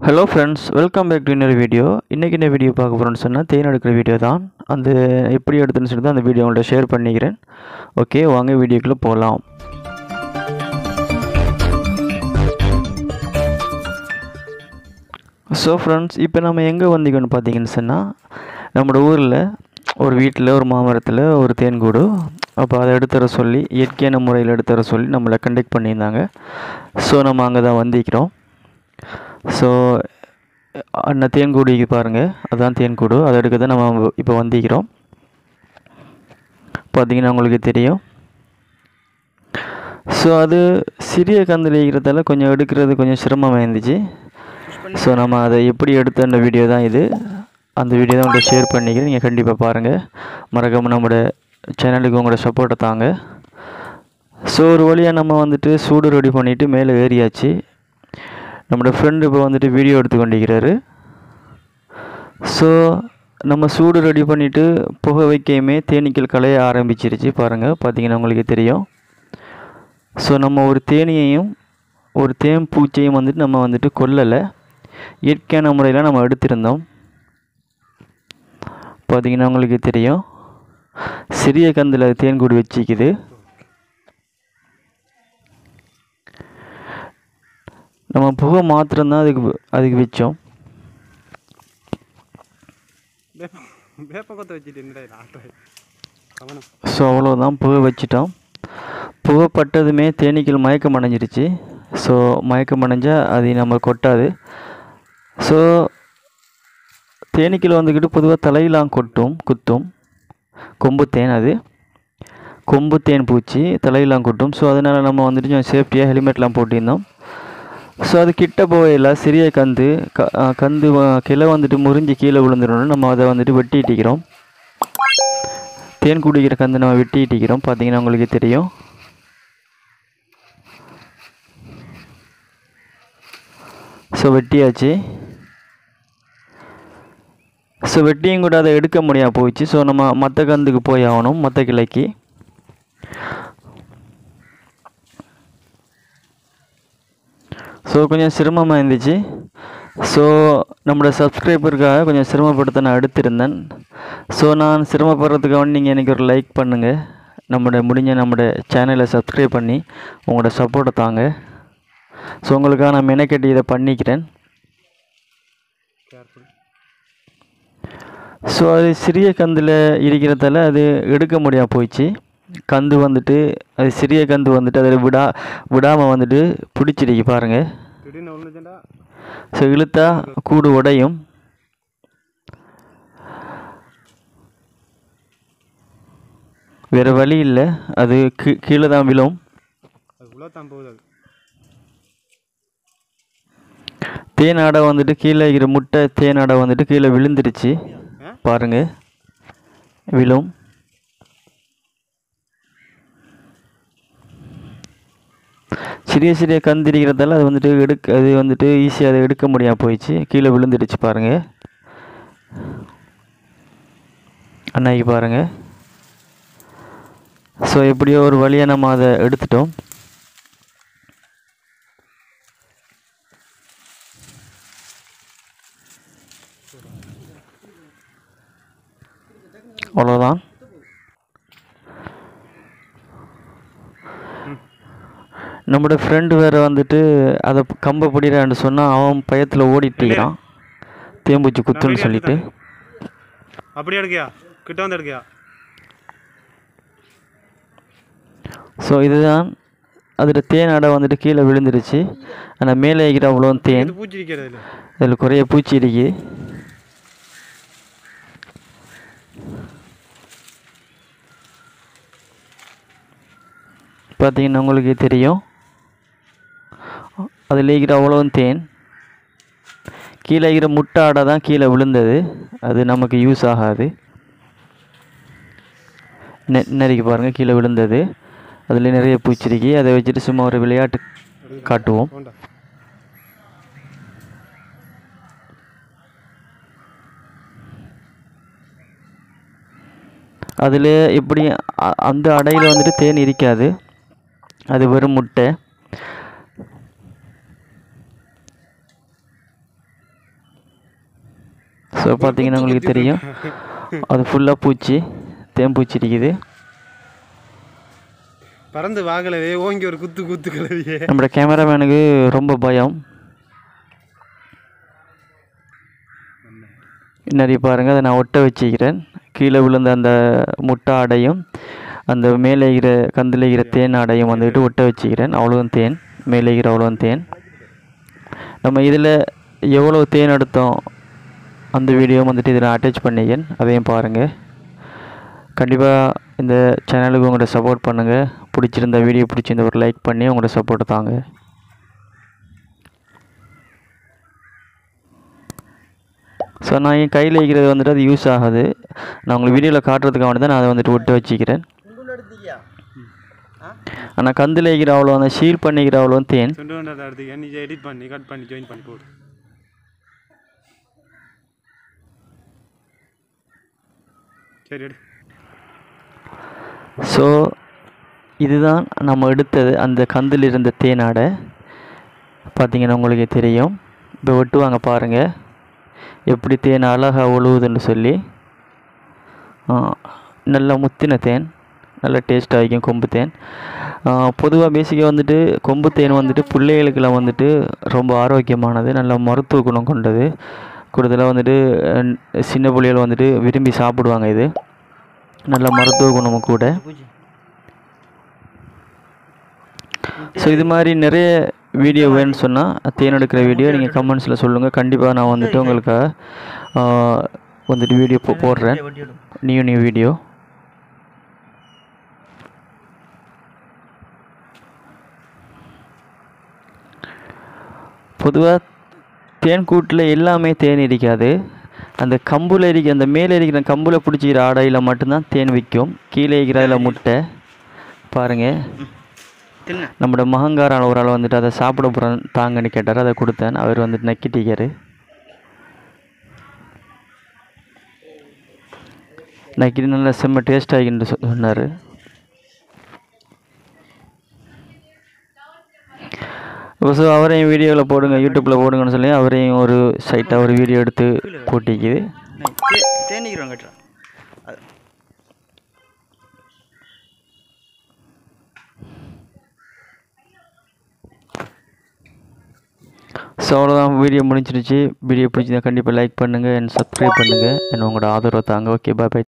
Hello friends welcome back to இன்னொரு video இன்றைக்கி என்ன வீடியோ பார்க்க போகிறோன்னு சொன்னால் தேன் எடுக்கிற வீடியோ தான் அந்த எப்படி எடுத்துன்னு சொல்லி தான் அந்த வீடியோ உங்கள்கிட்ட ஷேர் பண்ணிக்கிறேன் ஓகே வாங்க வீடியோக்குள்ளே போகலாம் ஸோ ஃப்ரெண்ட்ஸ் இப்போ நம்ம எங்கே வந்தீங்கன்னு பார்த்தீங்கன்னு சொன்னால் நம்மளோட ஊரில் ஒரு வீட்டில் ஒரு மாமரத்தில் ஒரு தேன்கூடு அப்போ அதை எடுத்துற சொல்லி இயற்கையான முறையில் எடுத்துற சொல்லி நம்மளை கண்டக்ட் பண்ணியிருந்தாங்க ஸோ நம்ம அங்கே தான் வந்திக்கிறோம் ஸோ அந்த தேன்கூடிக்கு பாருங்கள் அதுதான் தேன்கூடு அதை எடுக்க தான் நம்ம இப்போ வந்திக்கிறோம் பார்த்தீங்கன்னா உங்களுக்கு தெரியும் ஸோ அது சிறிய கந்தில் இருக்கிறதால கொஞ்சம் எடுக்கிறது கொஞ்சம் சிரமமாக இருந்துச்சு ஸோ நம்ம அதை எப்படி எடுத்த அந்த வீடியோ தான் இது அந்த வீடியோ தான் உங்கள்கிட்ட ஷேர் பண்ணிக்கிறேன் நீங்கள் கண்டிப்பாக பாருங்கள் மறக்காமல் நம்மளோட சேனலுக்கு உங்களோட சப்போர்ட்டை தாங்க ஸோ ஒரு வழியாக நம்ம வந்துட்டு சூடு ரெடி பண்ணிவிட்டு மேலே ஏறியாச்சு நம்மளோட ஃப்ரெண்டு இப்போ வந்துட்டு வீடியோ எடுத்து கொண்டிருக்கிறாரு ஸோ நம்ம சூடு ரெடி பண்ணிவிட்டு புகை வைக்கையுமே தேனீக்கள் கலைய ஆரம்பிச்சிருச்சு பாருங்கள் பார்த்தீங்கன்னா உங்களுக்கு தெரியும் ஸோ நம்ம ஒரு தேனியையும் ஒரு தேன் பூச்சியையும் வந்துட்டு நம்ம வந்துட்டு கொல்லலை இயற்கையான முறையில் நம்ம எடுத்திருந்தோம் பார்த்தீங்கன்னா உங்களுக்கு தெரியும் சிறிய கந்தில் தேன்கூடு வச்சிக்குது நம்ம புகை மாத்திரம்தான் அதுக்கு அதுக்கு வச்சோம் வேப்ப கொத்த வச்சுட்டு என்னடா ஆட்டோ கவனம் ஸோ அவ்வளோதான் புகை வச்சிட்டோம் புகை பட்டதுமே தேனீக்கள் மயக்கம் அடைஞ்சிருச்சு ஸோ மயக்கம் அடைஞ்சால் அது நம்ம கொட்டாது ஸோ தேனீக்கள் வந்துக்கிட்டு பொதுவாக தலையெல்லாம் கொட்டும் குத்தும் கொம்பு தேன் அது கொம்பு தேன் பூச்சி தலையெல்லாம் கொட்டும் ஸோ அதனால் நம்ம வந்துட்டு கொஞ்சம் சேஃப்டியாக ஹெல்மெட்லாம் போட்டிருந்தோம் ஸோ அது கிட்ட போகையில் சிறிய கந்து க ஆ, கந்து வ- கிளை வந்துட்டு முறிஞ்சு கீழே விழுந்துடணும் நம்ம அதை வந்துட்டு வெட்டிட்டிக்கிறோம் தேன் குடிக்கிற கந்து நம்ம வெட்டிட்டிக்கிறோம் பார்த்தீங்கன்னா உங்களுக்கு தெரியும் ஸோ வெட்டியாச்சு ஸோ வெட்டியும் கூட அதை எடுக்க முடியாம போயிடுச்சு ஸோ நம்ம மற்ற கந்துக்கு போய் ஆகணும் மற்ற கிளைக்கு ஸோ கொஞ்சம் சிரமமாக இருந்துச்சு ஸோ நம்மளோட சப்ஸ்கிரைபருக்காக கொஞ்சம் சிரமப்படுத்த நான் எடுத்திருந்தேன் ஸோ நான் சிரமப்படுறதுக்காக நீங்கள் எனக்கு ஒரு லைக் பண்ணுங்கள் நம்மளோட முடிஞ்ச நம்மளோட சேனலை சப்ஸ்கிரைப் பண்ணி உங்களோட சப்போர்ட்டை தாங்க ஸோ உங்களுக்காக நான் மெனக்கட்டி இதை பண்ணிக்கிறேன் கேர்ஃபுல் ஸோ அது சிறிய கந்தில் இருக்கிறதால அது எடுக்க முடியாம போயிடுச்சு கந்து வந்துட்டு அது சிறிய கந்து வந்துட்டு அதில் விடா விடாமல் வந்துட்டு பிடிச்சிருக்கு பாருங்கள் திடீர்னு ஒன்றுச்சுண்டா ஸோ இழுத்தா கூடு உடையும் வேறு வழி இல்லை அது கீ கீழே தான் விழும் அது உள்ள தான் போகுது அது தேனாடை வந்துட்டு கீழே இருக்கிற முட்டை தேனாடை வந்துட்டு கீழே விழுந்துருச்சு ஆ? பாருங்க விழும் சிறிய சிறிய கந்து இருக்கிறதால அது வந்துட்டு எடுக்க அது வந்துட்டு ஈஸியாக அதை எடுக்க முடியாம போயிடுச்சு கீழே விழுந்துடுச்சு பாருங்க அன்னைக்கு பாருங்க ஸோ எப்படியோ ஒரு வழியாக நம்ம அதை எடுத்துட்டோம் அவ்வளோதான் நம்மளோட ஃப்ரெண்டு வேறு வந்துட்டு அதை கம்பை பிடிறான்னு சொன்னால் அவன் பயத்தில் ஓடிட்டுக்கிறான் தேம்பூச்சி குத்துன்னு சொல்லிட்டு அப்படியே எடுக்கியா கிட்ட வந்து எடுக்கியா ஸோ இதுதான் அதில் தேன் அடை வந்துட்டு கீழே விழுந்துருச்சு ஆனால் மேலே இருக்கிற அவ்வளோ தேன் இது பூச்சி இருக்கிறது இல்லை அதில் குறைய பூச்சி இருக்கு பார்த்தீங்கன்னா உங்களுக்கு தெரியும் அதில் இருக்கிற அவ்வளோ தேன் கீழே இருக்கிற முட்டை ஆடை தான் கீழே விழுந்தது அது நமக்கு யூஸ் ஆகாது நெ நெறிக்கு பாருங்கள் கீழே விழுந்தது அதில் நிறைய பூச்சி இருக்கு அதை வச்சுட்டு சும்மா ஒரு விளையாட்டு காட்டுவோம் போண்டா அதில் எப்படி அ- அந்த அடையில் வந்துட்டு தேன் இருக்காது அது வெறும் முட்டை ஸோ பார்த்தீங்கன்னா உங்களுக்கு தெரியும் அது ஃபுல்லாக பூச்சி தேம்பூச்சி இருக்குது பறந்து வாகலவே ஓங்கி ஒரு குத்து குத்து கிளவியே நம்மளோட கேமராமேனுக்கு ரொம்ப பயம் நிறைய பாருங்கள் அதை நான் ஒட்ட வச்சுக்கிறேன் கீழே விழுந்த அந்த முட்டை ஆடையும் அந்த மேலே இருக்கிற கந்தில் இருக்கிற தேன் ஆடையும் வந்துட்டு ஒட்ட வச்சுக்கிறேன் அவ்வளோவும் தேன் மேலே இருக்கிற அவ்வளோவும் தேன் நம்ம இதில் எவ்வளோ தேன் எடுத்தோம் அந்த வீடியோ வந்துட்டு இதில் அட்டாச் பண்ணிக்கிறேன் அதையும் பாருங்கள் கண்டிப்பாக இந்த சேனலுக்கு உங்களோட சப்போர்ட் பண்ணுங்கள் பிடிச்சிருந்த வீடியோ பிடிச்சிருந்த ஒரு லைக் பண்ணி உங்களோட சப்போர்ட் தாங்க ஸோ நான் என் கையில் வைக்கிறது வந்துட்டு அது யூஸ் ஆகாது நான் உங்களுக்கு வீடியோவில் காட்டுறதுக்காக வேண்டி தான் நான் அதை வந்துட்டு விட்டு வச்சுக்கிறேன் ஆனால் கந்தில் வைக்கிற அவ்வளோ அந்த ஷீல் பண்ணிக்கிற அவ்வளோ தேன் சுண்டு கொண்டாட எடுத்து நீ எடிட் பண்ணி கட் பண்ணி ஜாயின் பண்ணி போடு சரி எடு ஸோ இதுதான் நம்ம எடுத்தது அந்த கந்தில் இருந்த தேனாடை பார்த்தீங்கன்னா உங்களுக்கு தெரியும் இப்போ வெட்டுவாங்க பாருங்கள் எப்படி தேன் அழகாக ஒழுகுதுன்னு சொல்லி ஆ, நல்ல முத்தின தேன் நல்ல டேஸ்ட்டாக வைக்கும் கொம்பு தேன் பொதுவாக பேசிக்காக வந்துட்டு கொம்பு தேன் வந்துட்டு பிள்ளைகளுக்கெல்லாம் வந்துட்டு ரொம்ப ஆரோக்கியமானது நல்ல மருத்துவ குணம் கொண்டது கூடுதலாக வந்துட்டு அஹ், சின்ன பிள்ளைகள் வந்துட்டு விரும்பி சாப்பிடுவாங்க இது நல்ல மருத்துவ குணமும் கூட ஸோ இது மாதிரி நிறைய வீடியோ வேணும்னு சொன்னால் தேன் எடுக்கிற வீடியோ நீங்கள் கமெண்ட்ஸில் சொல்லுங்கள் கண்டிப்பாக நான் வந்துட்டு உங்களுக்காக ஆஹ், வந்துட்டு வீடியோ போ போடுறேன் நியூ நியூ வீடியோ பொதுவாக தேன் கூட்டில் எல்லாமே தேன் இருக்காது அந்த கம்புல இருக்கிற அந்த மேலே இருக்கிற கம்புல பிடிச்சிக்கிற ஆடையில் மட்டும்தான் தேன் விற்கும் கீழே இருக்கிற அதில் முட்டை பாருங்கள் நம்மளோட மகங்காரான ஒரு ஆள் வந்துட்டு அதை சாப்பிட போகிறேன் தாங்கன்னு கேட்டார் அதை கொடுத்தேன் அவர் வந்துட்டு நக்கிட்டிக்காரு நக்கிட்டு நல்லா செம்ம டேஸ்ட் ஆகின்னு சொன்னார் ஸோ அவரையும் வீடியோவில் போடுங்க யூடியூப்பில் போடுங்கன்னு சொல்லி அவரையும் ஒரு சைட்டாக ஒரு வீடியோ எடுத்து போட்டிக்குது தேனிக்கிறோம் கட்டுறா அது ஸோ அவ்வளோதான் வீடியோ முடிஞ்சிருச்சு வீடியோ பிடிச்சிருந்தா கண்டிப்பாக லைக் பண்ணுங்கள் அண்ட் சப்ஸ்கிரைப் பண்ணுங்கள் அண்ட் உங்களோட ஆதரவை தாங்க ஓகே பாய் பை